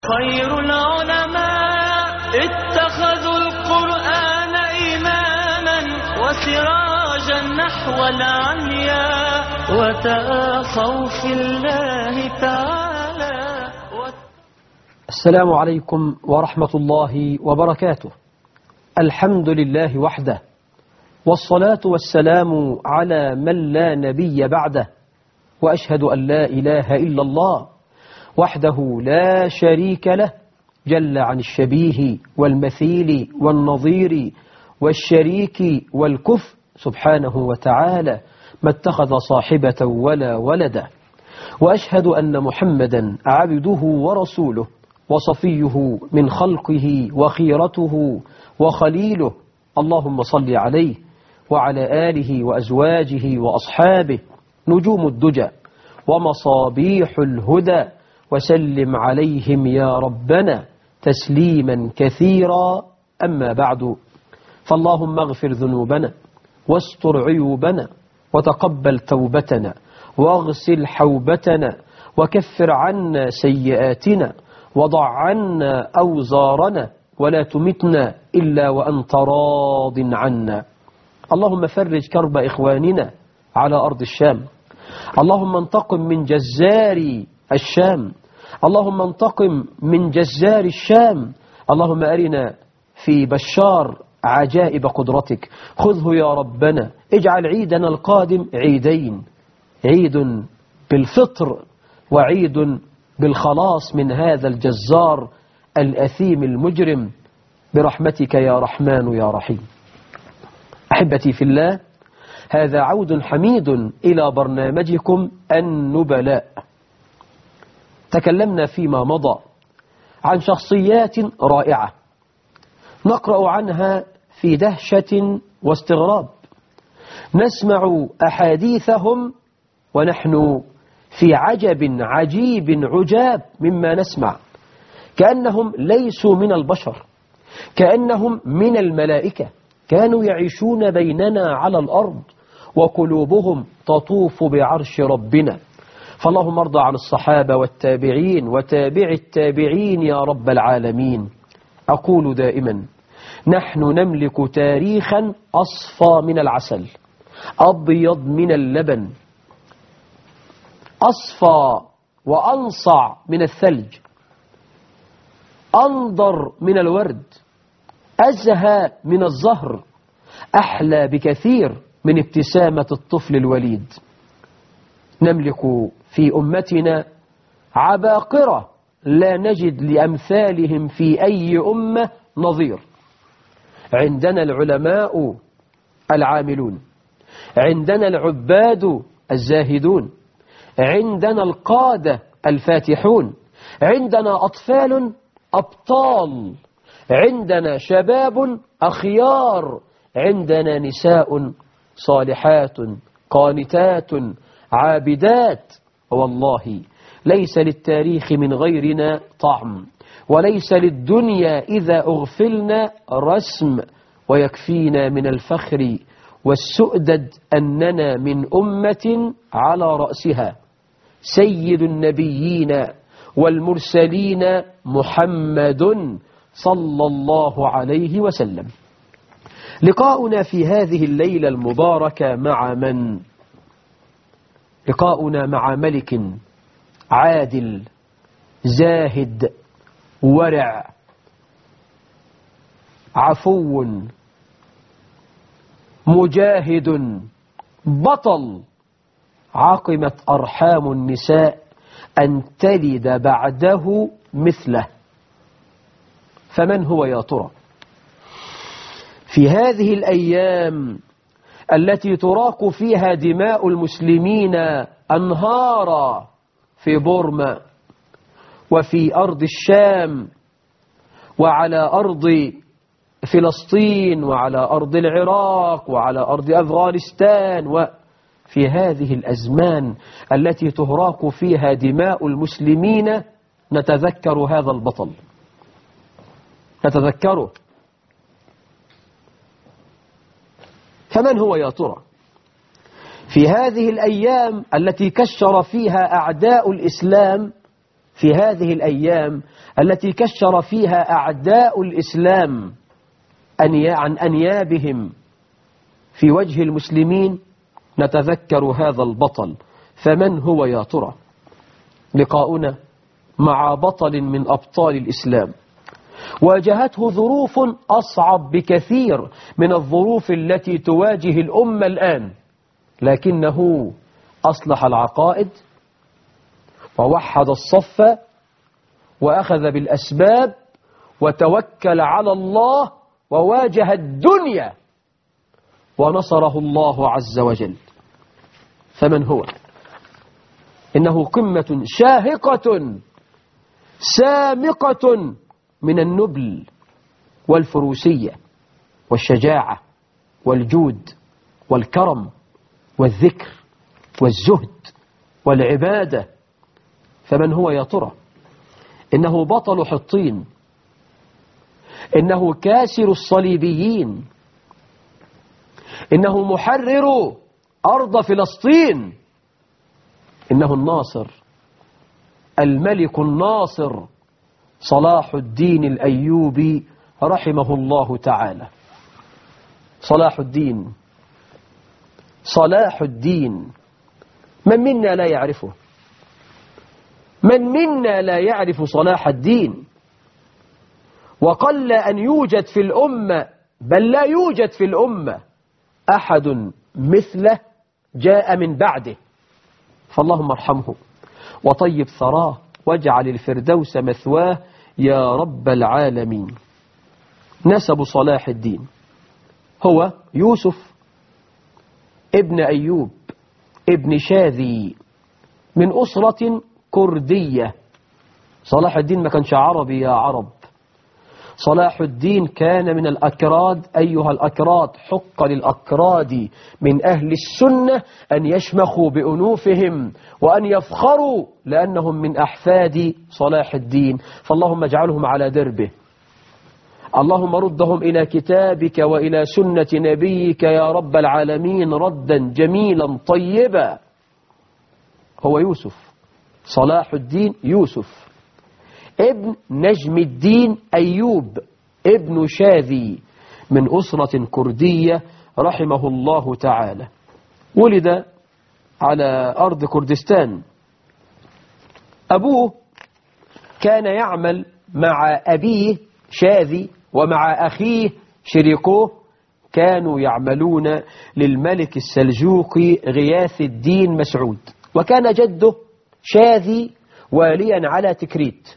خير العلماء اتخذوا القرآن إماما وسراجا نحو العليا وتآخوا في الله تعالى السلام عليكم ورحمة الله وبركاته الحمد لله وحده والصلاة والسلام على من لا نبي بعده وأشهد أن لا إله إلا الله وحده لا شريك له جل عن الشبيه والمثيل والنظير والشريك والكف سبحانه وتعالى ما اتخذ صاحبة ولا ولدا وأشهد أن محمدا عبده ورسوله وصفيه من خلقه وخيرته وخليله اللهم صل عليه وعلى آله وأزواجه وأصحابه نجوم الدجى ومصابيح الهدى وسلم عليهم يا ربنا تسليما كثيرا أما بعد فاللهم اغفر ذنوبنا واستر عيوبنا وتقبل توبتنا واغسل حوبتنا وكفر عنا سيئاتنا وضع عنا أوزارنا ولا تمتنا إلا وأنت راض عنا اللهم فرج كرب إخواننا على أرض الشام اللهم انتقم من جزار الشام اللهم انتقم من جزار الشام اللهم أرنا في بشار عجائب قدرتك خذه يا ربنا اجعل عيدنا القادم عيدين عيد بالفطر وعيد بالخلاص من هذا الجزار الأثيم المجرم برحمتك يا رحمن يا رحيم أحبتي في الله هذا عود حميد إلى برنامجكم النبلاء تكلمنا فيما مضى عن شخصيات رائعة نقرأ عنها في دهشة واستغراب نسمع أحاديثهم ونحن في عجب عجيب عجاب مما نسمع كأنهم ليسوا من البشر كأنهم من الملائكة كانوا يعيشون بيننا على الأرض وقلوبهم تطوف بعرش ربنا فاللهم ارضى عن الصحابة والتابعين وتابع التابعين يا رب العالمين أقول دائما نحن نملك تاريخا أصفى من العسل أبيض من اللبن أصفى وأنصع من الثلج أنضر من الورد أزهى من الزهر أحلى بكثير من ابتسامة الطفل الوليد نملك في أمتنا عباقرة لا نجد لأمثالهم في أي أمة نظير عندنا العلماء العاملون عندنا العباد الزاهدون عندنا القادة الفاتحون عندنا أطفال أبطال عندنا شباب أخيار عندنا نساء صالحات قانتات عابدات والله ليس للتاريخ من غيرنا طعم وليس للدنيا إذا أغفلنا رسم ويكفينا من الفخر والسؤدد أننا من أمة على رأسها سيد النبيين والمرسلين محمد صلى الله عليه وسلم لقاؤنا في هذه الليلة المباركة مع من؟ لقاؤنا مع ملك عادل زاهد ورع عفو مجاهد بطل عقمت أرحام النساء أن تلد بعده مثله فمن هو يا ترى في هذه الأيام التي تراق فيها دماء المسلمين أنهارا في بورما وفي أرض الشام وعلى أرض فلسطين وعلى أرض العراق وعلى أرض أفغانستان وفي هذه الأزمان التي تهراق فيها دماء المسلمين نتذكر هذا البطل نتذكره فمن هو يا ترى في هذه الأيام التي كشر فيها أعداء الإسلام في هذه الأيام التي كشر فيها أعداء الإسلام أنيا- عن أنيابهم في وجه المسلمين نتذكر هذا البطل فمن هو يا ترى لقاؤنا مع بطل من أبطال الإسلام واجهته ظروف أصعب بكثير من الظروف التي تواجه الأمة الآن لكنه أصلح العقائد ووحد الصف وأخذ بالأسباب وتوكل على الله وواجه الدنيا ونصره الله عز وجل فمن هو إنه قمة شاهقة سامقة من النبل والفروسية والشجاعة والجود والكرم والذكر والزهد والعبادة فمن هو يا ترى إنه بطل حطين إنه كاسر الصليبيين إنه محرر أرض فلسطين إنه الناصر الملك الناصر صلاح الدين الأيوبي رحمه الله تعالى صلاح الدين صلاح الدين من منا لا يعرفه من منا لا يعرف صلاح الدين وقل أن يوجد في الأمة بل لا يوجد في الأمة أحد مثله جاء من بعده فاللهم ارحمه وطيب ثراه واجعل الفردوس مثواه يا رب العالمين نسب صلاح الدين هو يوسف ابن أيوب ابن شاذي من أسرة كردية صلاح الدين ما كانش عربي يا عرب صلاح الدين كان من الأكراد أيها الأكراد حق للأكراد من أهل السنة أن يشمخوا بأنوفهم وأن يفخروا لأنهم من أحفاد صلاح الدين فاللهم اجعلهم على دربه اللهم ردهم إلى كتابك وإلى سنة نبيك يا رب العالمين ردا جميلا طيبا هو يوسف صلاح الدين يوسف ابن نجم الدين أيوب ابن شاذي من أسرة كردية رحمه الله تعالى ولد على أرض كردستان أبوه كان يعمل مع أبيه شاذي ومع أخيه شريكوه كانوا يعملون للملك السلجوقي غياث الدين مسعود وكان جده شاذي واليا على تكريت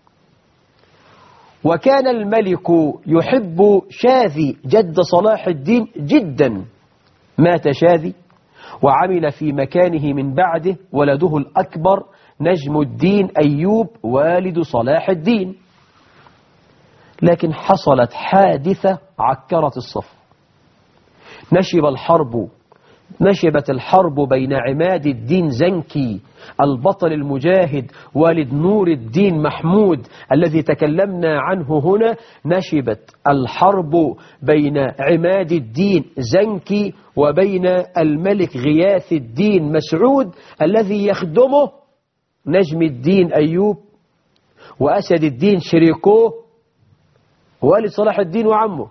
وكان الملك يحب شاذي جد صلاح الدين جدا مات شاذي وعمل في مكانه من بعده ولده الأكبر نجم الدين أيوب والد صلاح الدين لكن حصلت حادثة عكرت الصف نشب الحرب نشبت الحرب بين عماد الدين زنكي البطل المجاهد والد نور الدين محمود الذي تكلمنا عنه هنا نشبت الحرب بين عماد الدين زنكي وبين الملك غياث الدين مسعود الذي يخدمه نجم الدين أيوب وأسد الدين شريكوه والد صلاح الدين وعمه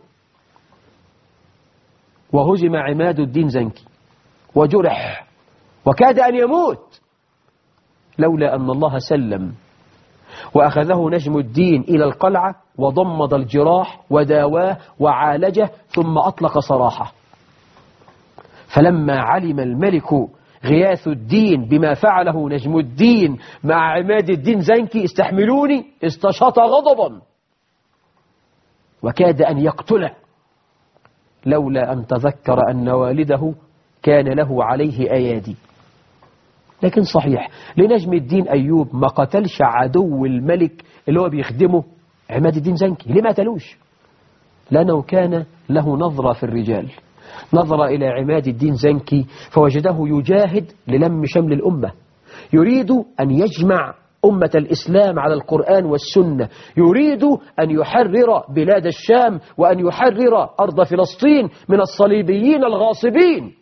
وهزم عماد الدين زنكي وجرح وكاد أن يموت لولا أن الله سلم وأخذه نجم الدين إلى القلعة وضمد الجراح وداواه وعالجه ثم أطلق سراحه فلما علم الملك غياث الدين بما فعله نجم الدين مع عماد الدين زنكي استحملوني استشاط غضبا وكاد أن يقتله لولا أن تذكر أن والده كان له عليه أيادي لكن صحيح لنجم الدين أيوب ما قتلش عدو الملك اللي هو بيخدمه عماد الدين زنكي ليه ما قتلوش لأنه كان له نظرة في الرجال نظر إلى عماد الدين زنكي فوجده يجاهد للم شمل الأمة يريد أن يجمع أمة الإسلام على القرآن والسنة يريد أن يحرر بلاد الشام وأن يحرر أرض فلسطين من الصليبيين الغاصبين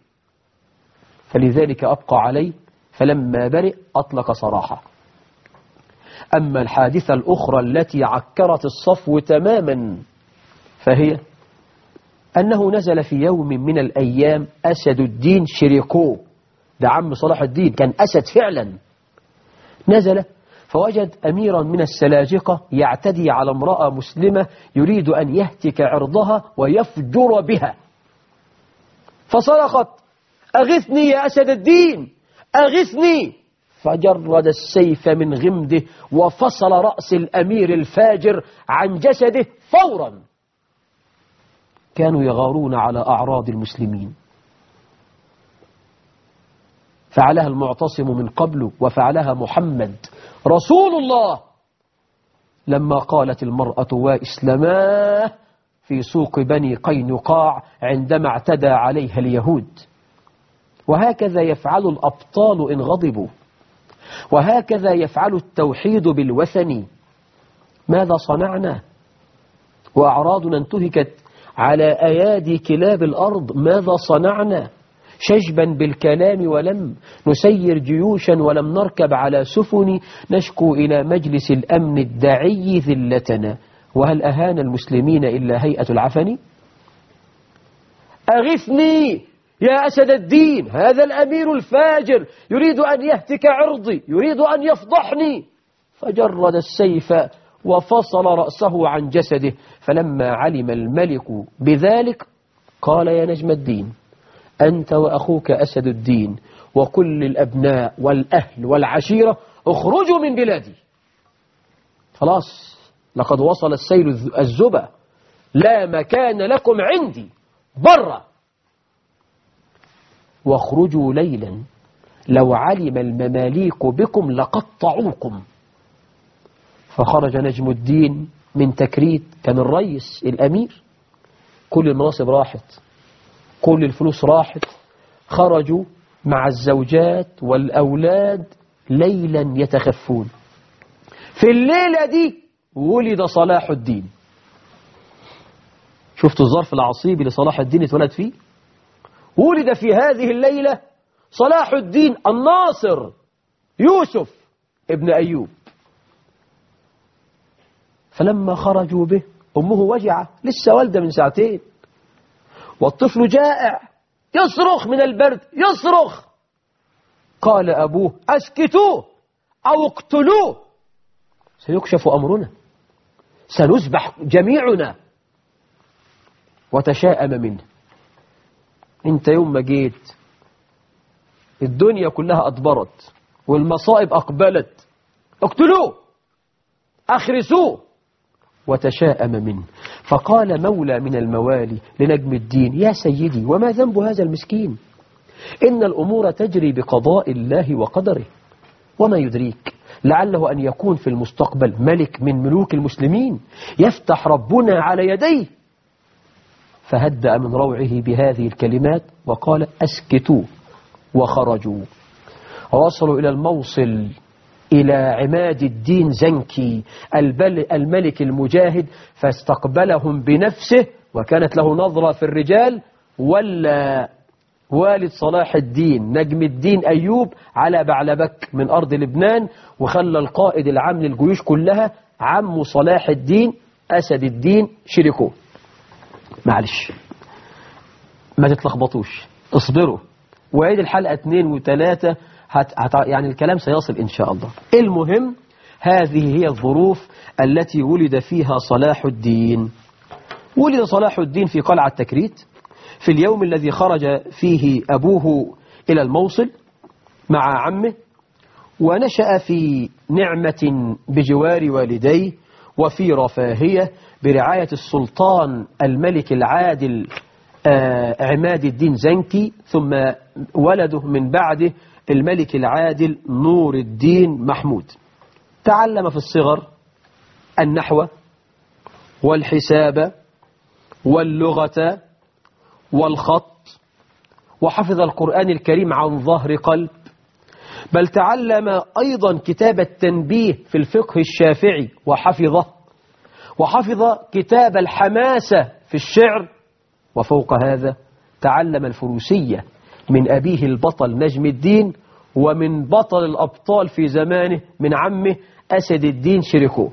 فلذلك أبقى عليه فلما برئ أطلق سراحه أما الحادثة الأخرى التي عكرت الصفو تماما فهي أنه نزل في يوم من الأيام أسد الدين شريكو ده عم صلاح الدين كان أسد فعلا نزل فوجد أميرا من السلاجقة يعتدي على امرأة مسلمة يريد أن يهتك عرضها ويفجر بها فصرخت أغثني يا أسد الدين أغثني فجرد السيف من غمده وفصل رأس الأمير الفاجر عن جسده فورا كانوا يغارون على أعراض المسلمين فعلها المعتصم من قبل وفعلها محمد رسول الله لما قالت المرأة وإسلماه في سوق بني قينقاع عندما اعتدى عليها اليهود وهكذا يفعل الأبطال إن غضبوا وهكذا يفعل التوحيد بالوثن ماذا صنعنا وأعراضنا انتهكت على أيادي كلاب الأرض ماذا صنعنا شجبا بالكلام ولم نسير جيوشا ولم نركب على سفن نشكو إلى مجلس الأمن الدعي ذلتنا وهل أهان المسلمين إلا هيئة العفن أغثني يا أسد الدين هذا الأمير الفاجر يريد أن يهتك عرضي يريد أن يفضحني فجرد السيف وفصل رأسه عن جسده فلما علم الملك بذلك قال يا نجم الدين أنت وأخوك أسد الدين وكل الأبناء والأهل والعشيرة اخرجوا من بلادي خلاص لقد وصل السيل الزبا لا مكان لكم عندي برا واخرجوا ليلا لو علم المماليك بكم لقطعوكم فخرج نجم الدين من تكريت كان الرئيس الأمير كل المناصب راحت كل الفلوس راحت خرجوا مع الزوجات والأولاد ليلا يتخفون في الليلة دي ولد صلاح الدين شفتوا الظرف العصيبي لصلاح الدين اتولد فيه ولد في هذه الليلة صلاح الدين الناصر يوسف ابن أيوب فلما خرجوا به أمه وجعة لسه والدة من ساعتين والطفل جائع يصرخ من البرد يصرخ قال أبوه أسكتوه أو اقتلوه سيكشف أمرنا سنذبح جميعنا وتشاءم منه انت يوم ما جيت الدنيا كلها أدبرت والمصائب أقبلت اقتلوه أخرسوه وتشاءم منه فقال مولى من الموالي لنجم الدين يا سيدي وما ذنب هذا المسكين إن الأمور تجري بقضاء الله وقدره وما يدريك لعله أن يكون في المستقبل ملك من ملوك المسلمين يفتح ربنا على يديه فهدأ من روعه بهذه الكلمات وقال أسكتوا وخرجوا ووصلوا إلى الموصل إلى عماد الدين زنكي الملك المجاهد فاستقبلهم بنفسه وكانت له نظرة في الرجال ولا والد صلاح الدين نجم الدين أيوب على بعلبك من أرض لبنان وخلى القائد العام للجيوش كلها عم صلاح الدين أسد الدين شريكو معلش ما تتلخبطوش اصبروا وعيد الحلقة اثنين وثلاثة هت هت يعني الكلام سيصل إن شاء الله المهم هذه هي الظروف التي ولد فيها صلاح الدين ولد صلاح الدين في قلعة تكريت في اليوم الذي خرج فيه أبوه إلى الموصل مع عمه ونشأ في نعمة بجوار والديه وفي رفاهية برعاية السلطان الملك العادل عماد الدين زنكي ثم ولده من بعده الملك العادل نور الدين محمود تعلم في الصغر النحو والحساب واللغة والخط وحفظ القرآن الكريم عن ظهر قلب بل تعلم أيضا كتاب التنبيه في الفقه الشافعي وحفظه وحفظ كتاب الحماسة في الشعر وفوق هذا تعلم الفروسية من أبيه البطل نجم الدين ومن بطل الأبطال في زمانه من عمه أسد الدين شركو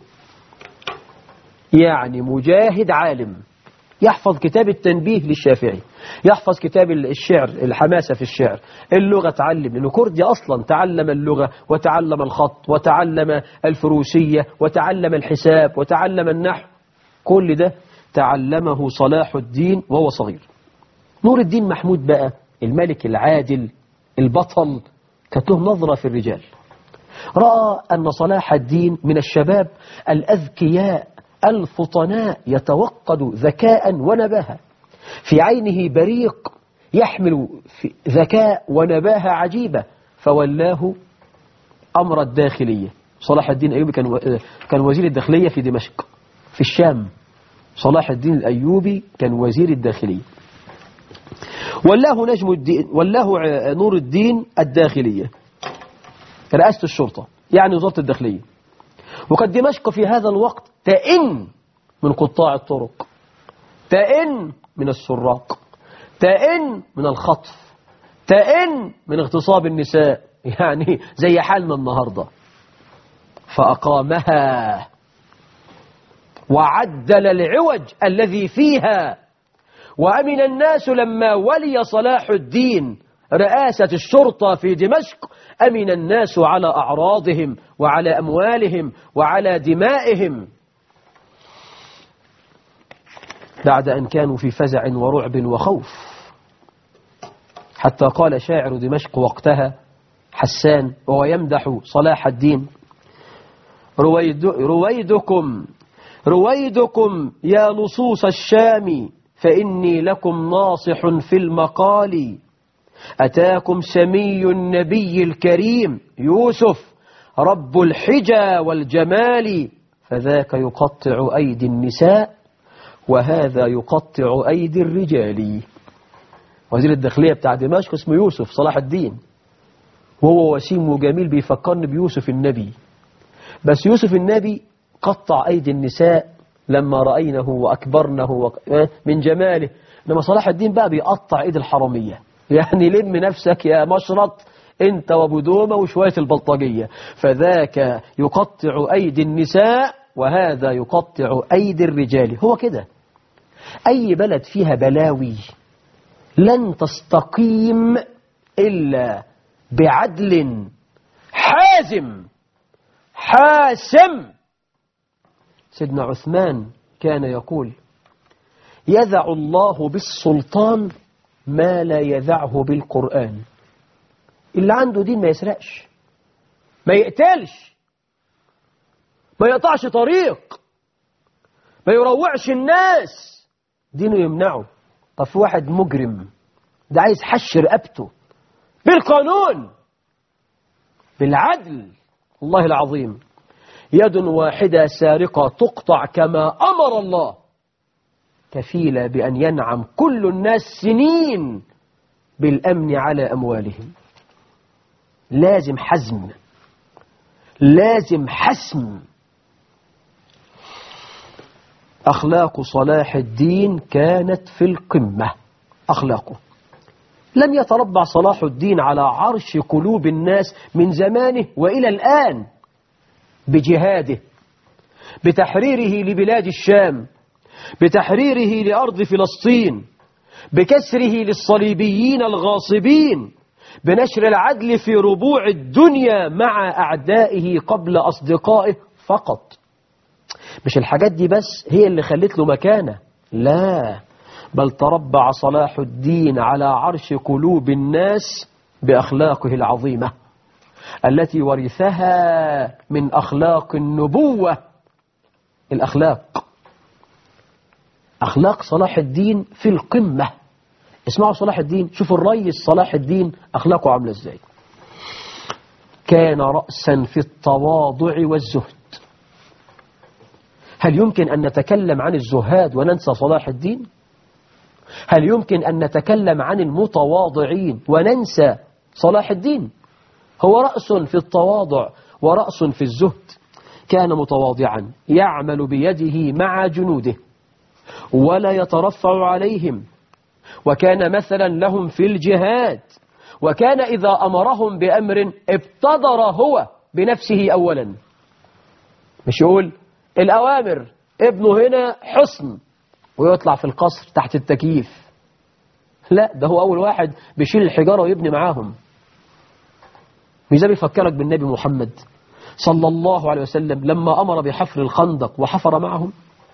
يعني مجاهد عالم يحفظ كتاب التنبيه للشافعي يحفظ كتاب الشعر الحماسة في الشعر اللغة تعلم لأنه كردي أصلا تعلم اللغة وتعلم الخط وتعلم الفروسية وتعلم الحساب وتعلم النحو كل ده تعلمه صلاح الدين وهو صغير نور الدين محمود بقى الملك العادل البطل كانت له نظرة في الرجال رأى أن صلاح الدين من الشباب الأذكياء الفطناء يتوقد ذكاء ونباهة في عينه بريق يحمل في ذكاء ونباهة عجيبة فولاه أمر الداخلية صلاح الدين الأيوبي كان و- كان وزير الداخلية في دمشق في الشام صلاح الدين الأيوبي كان وزير الداخلية ولاه نجم الدين ولاه ع- نور الدين الداخلية رئاسة الشرطة يعني وزارة الداخلية وقد دمشق في هذا الوقت تئن من قطاع الطرق تئن من السراق تئن من الخطف تئن من اغتصاب النساء يعني زي حالنا النهاردة فأقامها وعدل العوج الذي فيها وأمن الناس لما ولي صلاح الدين رئاسة الشرطة في دمشق أمن الناس على أعراضهم وعلى أموالهم وعلى دمائهم بعد أن كانوا في فزع ورعب وخوف حتى قال شاعر دمشق وقتها حسان وهو يمدح صلاح الدين رويد رويدكم رويدكم يا لصوص الشام فإني لكم ناصح في المقال أتاكم سمي النبي الكريم يوسف رب الحجى والجمال فذاك يقطع أيدي النساء وهذا يقطع أيدي الرجال وزير الداخلية بتاع دمشق اسمه يوسف صلاح الدين وهو وسيم وجميل بيفكرني بيوسف النبي بس يوسف النبي قطع أيدي النساء لما رأينه وأكبرنه وك... من جماله إنما صلاح الدين بقى بيقطع إيد الحرامية يعني لم نفسك يا مشرط انت وابو دومه وشوية البلطجية فذاك يقطع أيدي النساء وهذا يقطع أيدي الرجال هو كده أي بلد فيها بلاوي لن تستقيم إلا بعدل حازم حاسم سيدنا عثمان كان يقول يذع الله بالسلطان ما لا يذعه بالقرآن اللي عنده دين ما يسرقش ما يقتلش ما يقطعش طريق ما يروعش الناس دينه يمنعه طب في واحد مجرم ده عايز حش رقبته بالقانون بالعدل الله العظيم يد واحدة سارقة تقطع كما أمر الله كفيلة بأن ينعم كل الناس سنين بالأمن على أموالهم لازم حزم لازم حسم أخلاق صلاح الدين كانت في القمة أخلاقه لم يتربع صلاح الدين على عرش قلوب الناس من زمانه وإلى الآن بجهاده بتحريره لبلاد الشام بتحريره لأرض فلسطين بكسره للصليبيين الغاصبين بنشر العدل في ربوع الدنيا مع أعدائه قبل أصدقائه فقط مش الحاجات دي بس هي اللي خلت له مكانة لا بل تربع صلاح الدين على عرش قلوب الناس بأخلاقه العظيمة التي ورثها من أخلاق النبوة الأخلاق أخلاق صلاح الدين في القمة اسمعوا صلاح الدين شوفوا الريس صلاح الدين أخلاقه عاملة ازاي كان رأسا في التواضع والزهد هل يمكن أن نتكلم عن الزهاد وننسى صلاح الدين هل يمكن أن نتكلم عن المتواضعين وننسى صلاح الدين هو رأس في التواضع ورأس في الزهد كان متواضعا يعمل بيده مع جنوده ولا يترفع عليهم وكان مثلا لهم في الجهاد وكان إذا أمرهم بأمر ابتدر هو بنفسه أولا مش يقول الأوامر ابنه هنا حصن ويطلع في القصر تحت التكييف لا ده هو أول واحد بيشيل الحجارة ويبني معاهم مش ده بيفكرك بالنبي محمد صلى الله عليه وسلم لما أمر بحفر الخندق وحفر معهم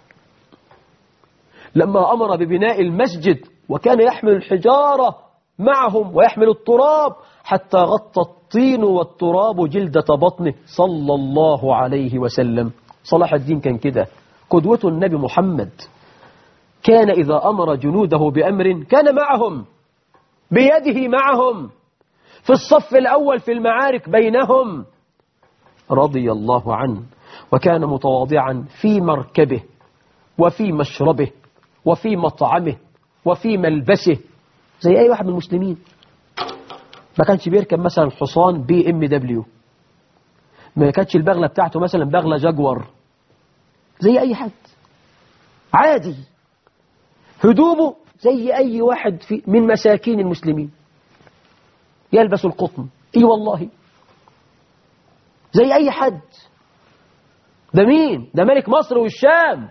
لما أمر ببناء المسجد وكان يحمل الحجارة معهم ويحمل التراب حتى غطى الطين والتراب جلدة بطنه صلى الله عليه وسلم صلاح الدين كان كده قدوة النبي محمد كان إذا أمر جنوده بأمر كان معهم بيده معهم في الصف الأول في المعارك بينهم رضي الله عنه وكان متواضعا في مركبه وفي مشربه وفي مطعمه وفي ملبسه زي أي واحد من المسلمين ما كانش بيركب مثلا حصان بي ام دبليو ما كانتش البغلة بتاعته مثلا بغلة جاكور زي أي حد عادي هدومه زي أي واحد في من مساكين المسلمين يلبس القطن اي والله زي أي حد ده مين ده ملك مصر والشام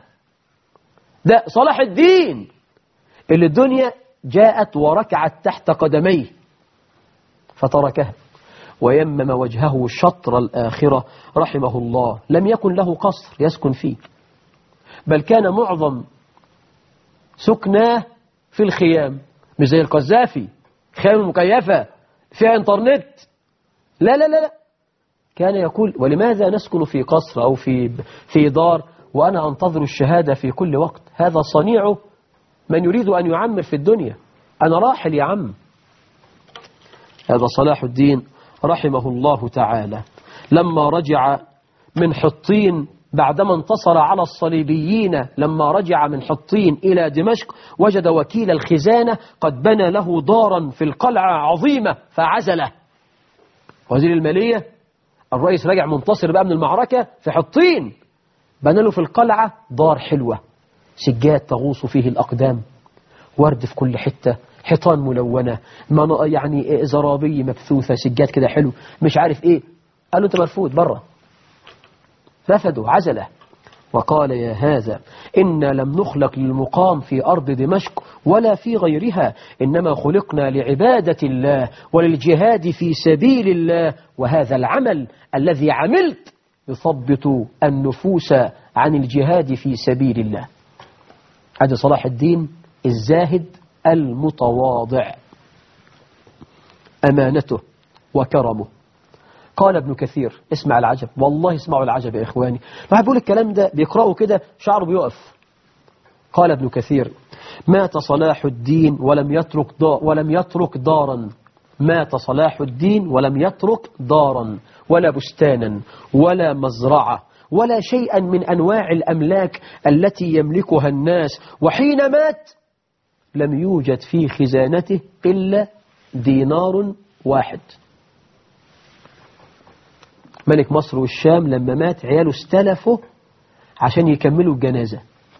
ده صلاح الدين اللي الدنيا جاءت وركعت تحت قدميه فتركها ويمم وجهه شطر الآخرة رحمه الله لم يكن له قصر يسكن فيه بل كان معظم سكناه في الخيام مش زي القذافي خيام مكيفة فيها انترنت لا لا لا لا كان يقول ولماذا نسكن في قصر أو في في دار وأنا أنتظر الشهادة في كل وقت هذا صنيع من يريد أن يعمر في الدنيا أنا راحل يا عم هذا صلاح الدين رحمه الله تعالى لما رجع من حطين بعدما انتصر على الصليبيين لما رجع من حطين إلى دمشق وجد وكيل الخزانة قد بنى له دارا في القلعة عظيمة فعزله وزير المالية الرئيس رجع منتصر بقى من المعركة في حطين بنى له في القلعة دار حلوة سجاد تغوص فيه الأقدام ورد في كل حتة حيطان ملونة يعني زرابي مبثوثة سجاد كده حلو مش عارف ايه قال له انت مرفوض بره رفضوا عزله وقال يا هذا إنا لم نخلق للمقام في أرض دمشق ولا في غيرها إنما خلقنا لعبادة الله وللجهاد في سبيل الله وهذا العمل الذي عملت يثبط النفوس عن الجهاد في سبيل الله هذا صلاح الدين الزاهد المتواضع أمانته وكرمه قال ابن كثير اسمع العجب والله اسمعوا العجب يا إخواني الواحد بيقول الكلام ده بيقرأه كده شعره بيقف قال ابن كثير مات صلاح الدين ولم يترك دا ولم يترك دارا مات صلاح الدين ولم يترك دارا ولا بستانا ولا مزرعة ولا شيئا من أنواع الأملاك التي يملكها الناس وحين مات لم يوجد في خزانته إلا دينار واحد ملك مصر والشام لما مات عياله استلفوا عشان يكملوا الجنازة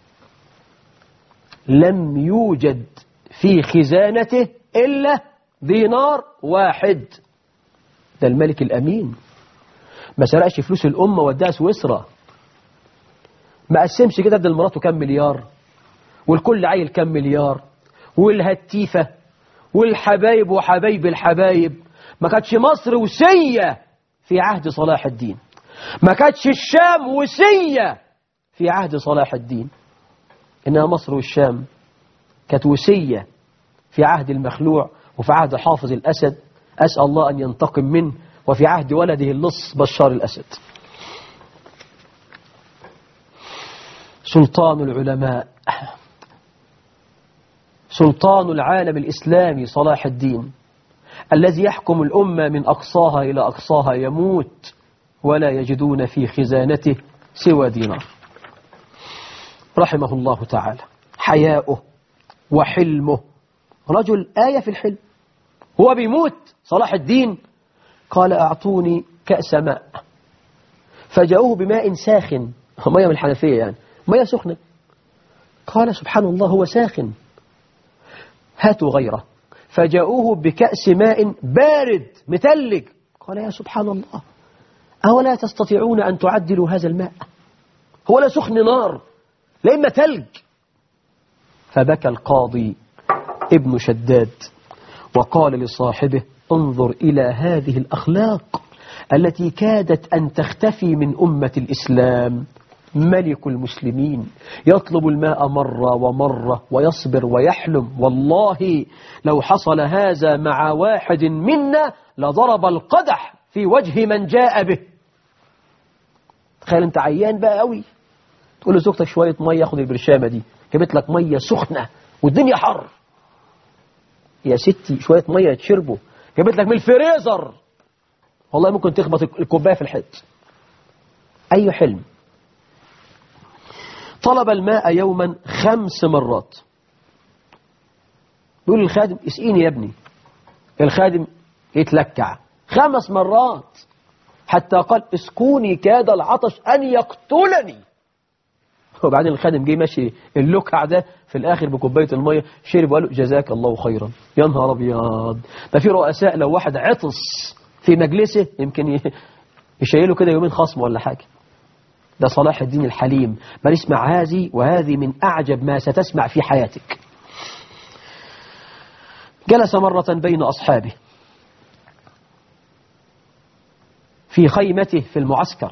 لم يوجد في خزانته إلا دينار واحد ده الملك الأمين ما سرقش فلوس الأمة وداها سويسرا ما قسمش كده ادى لمراته كام مليار والكل عيل كام مليار والهتيفة والحبايب وحبايب الحبايب ما كانتش مصر وسية في عهد صلاح الدين ما كانتش الشام وسية في عهد صلاح الدين إنها مصر والشام كانت وسية في عهد المخلوع وفي عهد حافظ الأسد أسأل الله أن ينتقم منه وفي عهد ولده اللص بشار الأسد سلطان العلماء سلطان العالم الإسلامي صلاح الدين الذي يحكم الأمة من أقصاها إلى أقصاها يموت ولا يجدون في خزانته سوى دينار رحمه الله تعالى حياؤه وحلمه رجل آية في الحلم هو بيموت صلاح الدين قال أعطوني كأس ماء فجاءوه بماء ساخن مية من الحنفية يعني مية سخنة قال سبحان الله هو ساخن هاتوا غيره فجاءوه بكأس ماء بارد متلج قال يا سبحان الله أولا تستطيعون أن تعدلوا هذا الماء هو لا سخن نار لا إما تلج فبكى القاضي ابن شداد وقال لصاحبه انظر إلى هذه الأخلاق التي كادت أن تختفي من أمة الإسلام ملك المسلمين يطلب الماء مرة ومرة ويصبر ويحلم والله لو حصل هذا مع واحد منا لضرب القدح في وجه من جاء به تخيل انت عيان بقى قوي تقول لزوجتك شوية مية خد البرشامة دي جابت لك مية سخنة والدنيا حر يا ستي شوية مية تشربوا جابت لك من الفريزر والله ممكن تخبط الكوباية في الحيط أي حلم طلب الماء يوما خمس مرات يقول للخادم اسقيني يا ابني الخادم يتلكع خمس مرات حتى قال اسكوني كاد العطش أن يقتلني وبعدين الخادم جه ماشي اللكع ده في الآخر بكوباية المية شرب وقال له جزاك الله خيرا يا نهار أبيض ده في رؤساء لو واحد عطس في مجلسه يمكن يشيله كده يومين خصم ولا حاجة ده صلاح الدين الحليم بل اسمع هذه وهذه من أعجب ما ستسمع في حياتك جلس مرة بين أصحابه في خيمته في المعسكر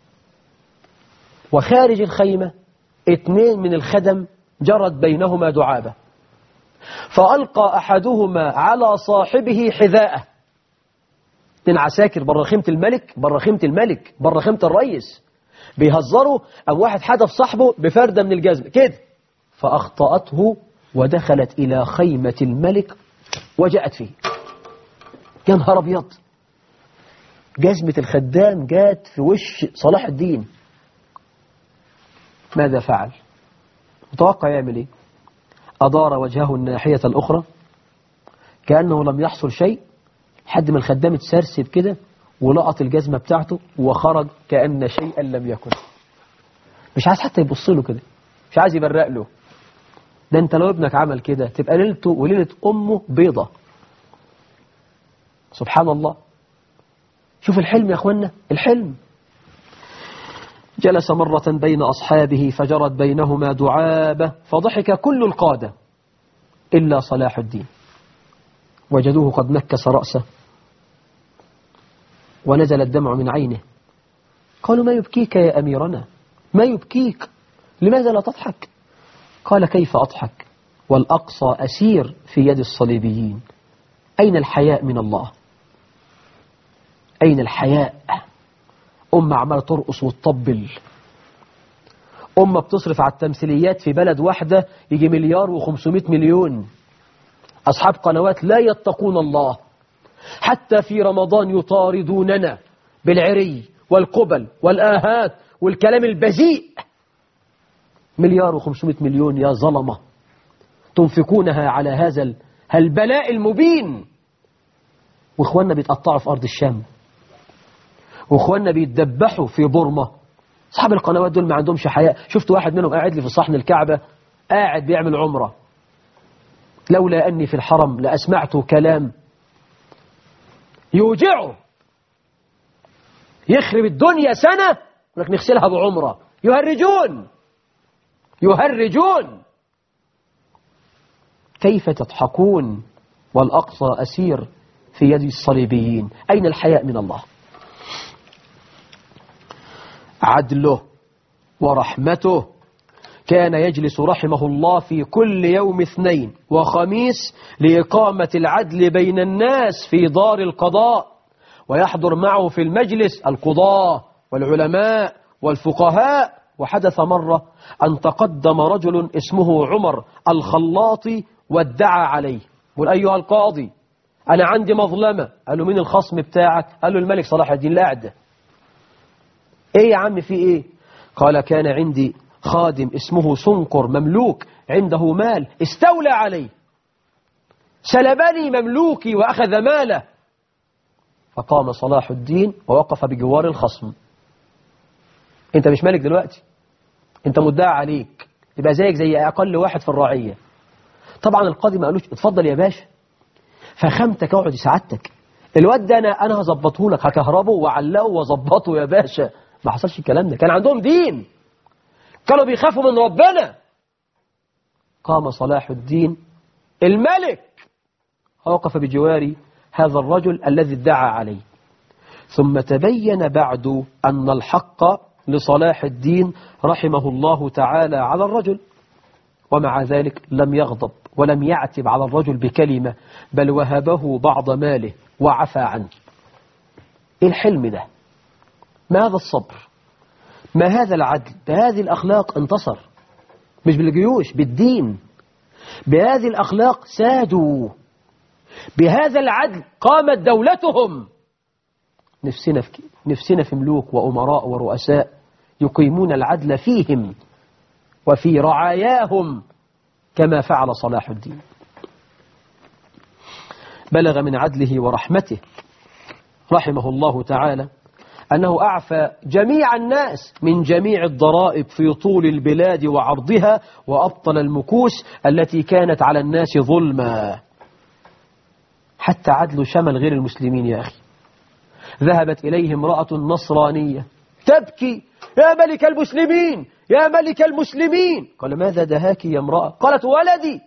وخارج الخيمة اثنين من الخدم جرت بينهما دعابة فألقى أحدهما على صاحبه حذاءه اثنين عساكر بره خيمة الملك بره خيمة الملك بره خيمة الرئيس بيهزروا أم واحد حدف صاحبه بفردة من الجزم كده فأخطأته ودخلت إلى خيمة الملك وجاءت فيه يا نهار أبيض جزمة الخدام جات في وش صلاح الدين ماذا فعل متوقع يعمل ايه أدار وجهه الناحية الأخرى كأنه لم يحصل شيء حد من الخدام اتسرسب كده ولقط الجزمة بتاعته وخرج كأن شيئا لم يكن مش عايز حتى يبص له كده مش عايز يبرق له ده انت لو ابنك عمل كده تبقى ليلته وليلة أمه بيضة سبحان الله شوف الحلم يا أخوانا الحلم جلس مرة بين أصحابه فجرت بينهما دعابة فضحك كل القادة إلا صلاح الدين وجدوه قد نكس رأسه ونزل الدمع من عينه قالوا ما يبكيك يا أميرنا ما يبكيك لماذا لا تضحك قال كيف أضحك والأقصى أسير في يد الصليبيين أين الحياء من الله أين الحياء أمة عمالة ترقص وتطبل أمة بتصرف على التمثيليات في بلد واحدة يجي مليار وخمسمائة مليون أصحاب قنوات لا يتقون الله حتى في رمضان يطاردوننا بالعري والقبل والآهات والكلام البذيء مليار وخمسمائة مليون يا ظلمة تنفقونها على هذا البلاء المبين واخواننا بيتقطعوا في أرض الشام واخواننا بيتدبحوا في بورما اصحاب القنوات دول ما عندهمش حياء شفت واحد منهم قاعد لي في صحن الكعبة قاعد بيعمل عمرة لولا أني في الحرم لأسمعت كلام يوجعه يخرب الدنيا سنة ولك نغسلها بعمرة يهرجون يهرجون كيف تضحكون والأقصى أسير في يد الصليبيين أين الحياء من الله عدله ورحمته كان يجلس رحمه الله في كل يوم اثنين وخميس لإقامة العدل بين الناس في دار القضاء ويحضر معه في المجلس القضاة والعلماء والفقهاء وحدث مرة أن تقدم رجل اسمه عمر الخلاطي وادعى عليه قل أيها القاضي أنا عندي مظلمة قال له مين الخصم بتاعك قال له الملك صلاح الدين لا أعده ايه يا عم في ايه قال كان عندي خادم اسمه سنقر مملوك عنده مال استولى عليه سلبني مملوكي وأخذ ماله فقام صلاح الدين ووقف بجوار الخصم انت مش مالك دلوقتي انت مدعى عليك يبقى زيك زي اقل واحد في الرعية طبعا القاضي ما قالوش اتفضل يا باشا فخمتك اقعد سعادتك الواد ده انا انا هظبطه لك هكهربه واعلقه واظبطه يا باشا ما حصلش الكلام ده كان عندهم دين كانوا بيخافوا من ربنا قام صلاح الدين الملك وقف بجوار هذا الرجل الذي ادعى عليه ثم تبين بعد أن الحق لصلاح الدين رحمه الله تعالى على الرجل ومع ذلك لم يغضب ولم يعتب على الرجل بكلمة بل وهبه بعض ماله وعفى عنه إيه الحلم ده ما هذا الصبر ما هذا العدل بهذه الأخلاق انتصر مش بالجيوش بالدين بهذه الأخلاق سادوا بهذا العدل قامت دولتهم نفسنا في, نفسنا في ملوك وأمراء ورؤساء يقيمون العدل فيهم وفي رعاياهم كما فعل صلاح الدين بلغ من عدله ورحمته رحمه الله تعالى أنه أعفى جميع الناس من جميع الضرائب في طول البلاد وعرضها وأبطل المكوس التي كانت على الناس ظلما حتى عدل شمل غير المسلمين يا أخي ذهبت إليه امرأة نصرانية تبكي يا ملك المسلمين يا ملك المسلمين قال ماذا دهاك يا امرأة قالت ولدي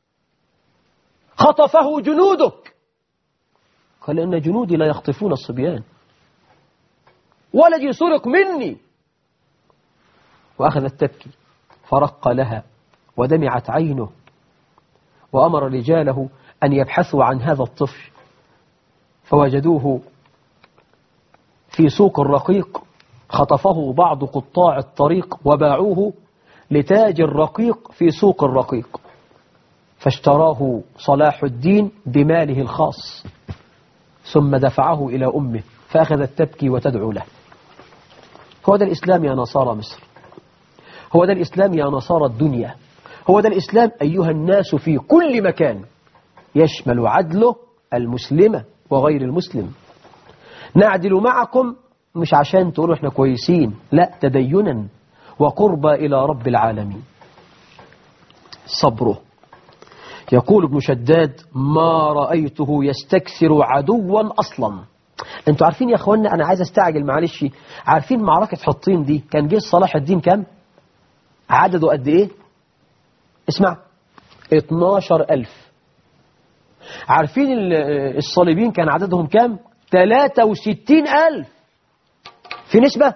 خطفه جنودك قال إن جنودي لا يخطفون الصبيان ولدي سرق مني وأخذت تبكي فرق لها ودمعت عينه وأمر رجاله أن يبحثوا عن هذا الطفل فوجدوه في سوق الرقيق خطفه بعض قطاع الطريق وباعوه لتاج الرقيق في سوق الرقيق فاشتراه صلاح الدين بماله الخاص ثم دفعه إلى أمه فأخذت تبكي وتدعو له هو ده الإسلام يا نصارى مصر هو ده الإسلام يا نصارى الدنيا هو ده الإسلام أيها الناس في كل مكان يشمل عدله المسلمة وغير المسلم نعدل معكم مش عشان تقولوا احنا كويسين لا تدينا وقربى إلى رب العالمين صبره يقول ابن شداد ما رأيته يستكثر عدوا أصلا انتوا عارفين يا اخوانا انا عايز استعجل معلش عارفين معركة حطين دي كان جيش صلاح الدين كام عدده قد ايه اسمع 12000 عارفين الصليبين كان عددهم كام 63000 في نسبة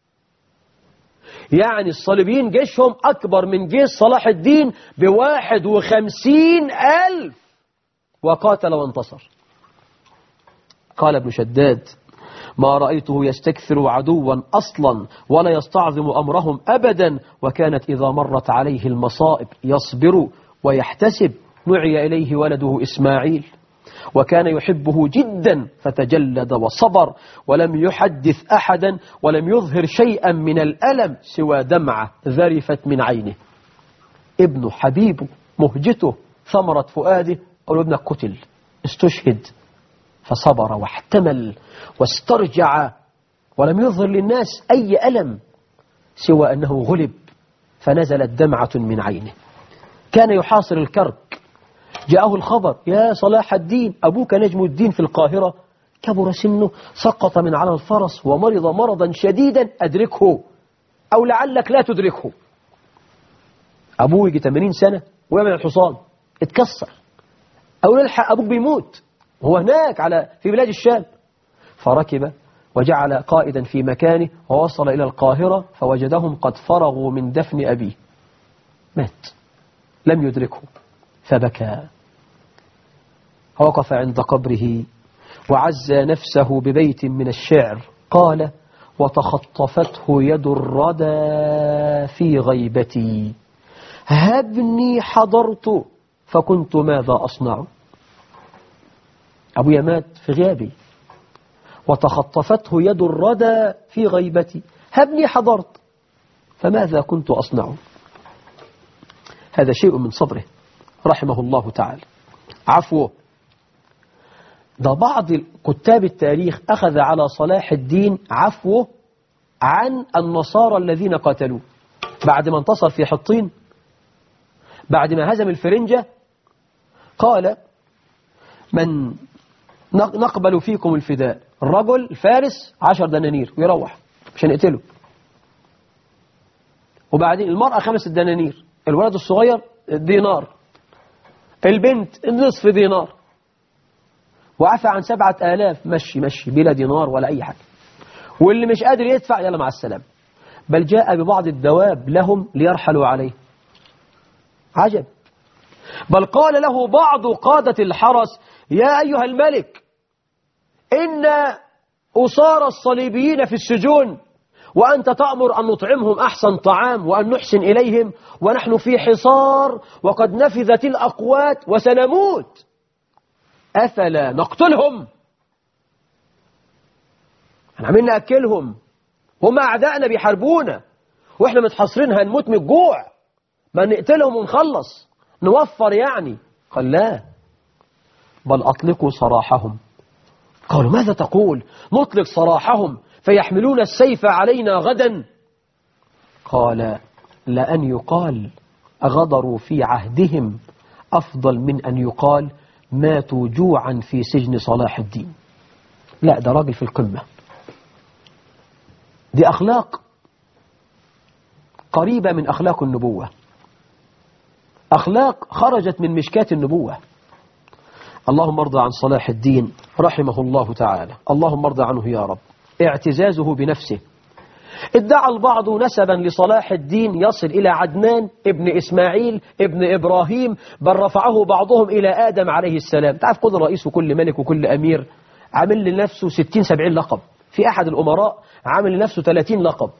يعني الصليبيين جيشهم أكبر من جيش صلاح الدين بواحد وخمسين ألف وقاتل وانتصر قال ابن شداد ما رأيته يستكثر عدوا أصلا ولا يستعظم أمرهم أبدا وكانت إذا مرت عليه المصائب يصبر ويحتسب نعي إليه ولده إسماعيل وكان يحبه جدا فتجلد وصبر ولم يحدث أحدا ولم يظهر شيئا من الألم سوى دمعة ذرفت من عينه ابنه حبيبه مهجته ثمرة فؤاده أو ابنك قتل استشهد فصبر واحتمل واسترجع ولم يظهر للناس أي ألم سوى أنه غلب فنزلت دمعة من عينه كان يحاصر الكرب جاءه الخبر يا صلاح الدين أبوك نجم الدين في القاهرة كبر سنه سقط من على الفرس ومرض مرضا شديدا أدركه أو لعلك لا تدركه أبوه يجي 80 سنة ويعمل الحصان اتكسر أو نلحق أبوك بيموت هو هناك على في بلاد الشام فركب وجعل قائدا في مكانه ووصل إلى القاهرة فوجدهم قد فرغوا من دفن أبيه مات لم يدركه فبكى وقف عند قبره وعزى نفسه ببيت من الشعر قال وتخطفته يد الردى في غيبتي هبني حضرت فكنت ماذا أصنع أبويا مات في غيابي وتخطفته يد الردى في غيبتي هبني حضرت فماذا كنت أصنع هذا شيء من صبره رحمه الله تعالى عفوه ده بعض كتاب التاريخ أخذ على صلاح الدين عفوه عن النصارى الذين قتلوه بعد ما انتصر في حطين بعد ما هزم الفرنجة قال من نقبل فيكم الفداء الرجل الفارس عشر دنانير ويروح عشان يقتله وبعدين المرأة خمس دنانير الولد الصغير دينار البنت نصف دينار وعفى عن سبعة آلاف مشي مشي بلا دينار ولا أي حاجة واللي مش قادر يدفع يلا مع السلامة بل جاء ببعض الدواب لهم ليرحلوا عليه عجب بل قال له بعض قادة الحرس يا أيها الملك إن أصار الصليبيين في السجون وأنت تأمر أن نطعمهم أحسن طعام وأن نحسن إليهم ونحن في حصار وقد نفذت الأقوات وسنموت أفلا نقتلهم احنا عمالين نأكلهم هم أعدائنا بيحاربونا وإحنا متحصرين هنموت من الجوع ما نقتلهم ونخلص نوفر يعني قال لا بل أطلقوا سراحهم قالوا ماذا تقول نطلق سراحهم فيحملون السيف علينا غدا قال لأن يقال غدروا في عهدهم أفضل من أن يقال ماتوا جوعا في سجن صلاح الدين لا ده راجل في القمة دي أخلاق قريبة من أخلاق النبوة أخلاق خرجت من مشكات النبوة اللهم ارضى عن صلاح الدين رحمه الله تعالى اللهم ارضى عنه يا رب اعتزازه بنفسه ادعى البعض نسبا لصلاح الدين يصل إلى عدنان ابن إسماعيل ابن إبراهيم بل رفعه بعضهم إلى آدم عليه السلام تعرف كل رئيس وكل ملك وكل أمير عامل لنفسه 60 70 لقب في أحد الأمراء عامل لنفسه 30 لقب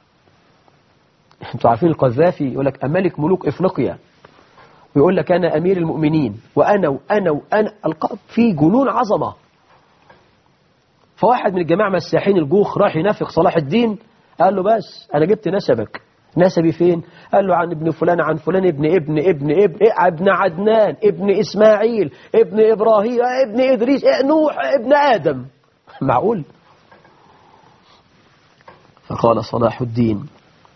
انتوا عارفين القذافي يقول لك أملك ملوك إفريقيا ويقول لك أنا أمير المؤمنين وأنا وأنا وأنا القاب في جنون عظمة فواحد من الجماعة مساحين الجوخ راح ينافق صلاح الدين قال له بس أنا جبت نسبك نسبي فين قال له عن ابن فلان عن فلان ابن ابن ابن ابن ابن عدنان ابن إسماعيل ابن إبراهيم ابن إدريس نوح ابن آدم معقول فقال صلاح الدين